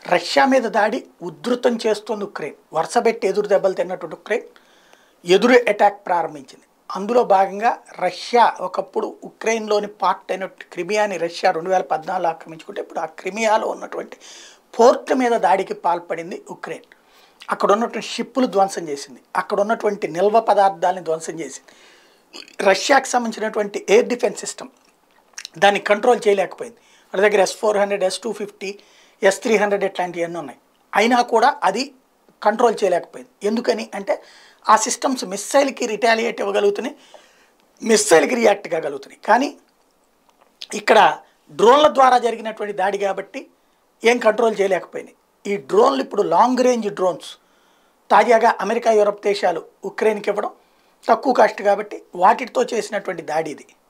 Russia మీద దాడి ఉధృతం చేస్తోంది ఉక్రెయిన్ వరుసబెట్టి ఎదురు దెబ్బలు తిన్నటువంటి ఉక్రెయిన్ ఎదురు అటాక్ ప్రారంభించింది అందులో భాగంగా రష్యా ఒకప్పుడు ఉక్రెయిన్లోని పార్ట్ అయిన క్రిమియాని రష్యా రెండు వేల పద్నాలుగు ఆక్రమించుకుంటే ఇప్పుడు ఆ క్రిమియాలో ఉన్నటువంటి పోర్ట్ మీద దాడికి పాల్పడింది ఉక్రెయిన్ అక్కడ ఉన్నటువంటి షిప్పులు ధ్వంసం చేసింది అక్కడ ఉన్నటువంటి నిల్వ పదార్థాలని ధ్వంసం చేసింది రష్యాకి సంబంధించినటువంటి ఎయిర్ డిఫెన్స్ సిస్టమ్ దాన్ని కంట్రోల్ చేయలేకపోయింది వాళ్ళ దగ్గర S four hundred S two fifty S three hundred ఇట్లాంటివన్నీ ఉన్నాయి అయినా కూడా అది కంట్రోల్ చేయలేకపోయింది ఎందుకని అంటే ఆ సిస్టమ్స్ మిస్సైల్కి రిటాలియేట్ ఇవ్వగలుగుతున్నాయి మిస్సైల్కి రియాక్ట్ కాగలుగుతున్నాయి కానీ ఇక్కడ డ్రోన్ల ద్వారా జరిగినటువంటి దాడి కాబట్టి ఏం కంట్రోల్ చేయలేకపోయినాయి ఈ డ్రోన్లు ఇప్పుడు లాంగ్ రేంజ్ డ్రోన్స్ తాజాగా అమెరికా యూరప్ దేశాలు ఉక్రెయిన్కి ఇవ్వడం తక్కువ కాస్ట్ కాబట్టి వాటితో చేసినటువంటి దాడి ఇది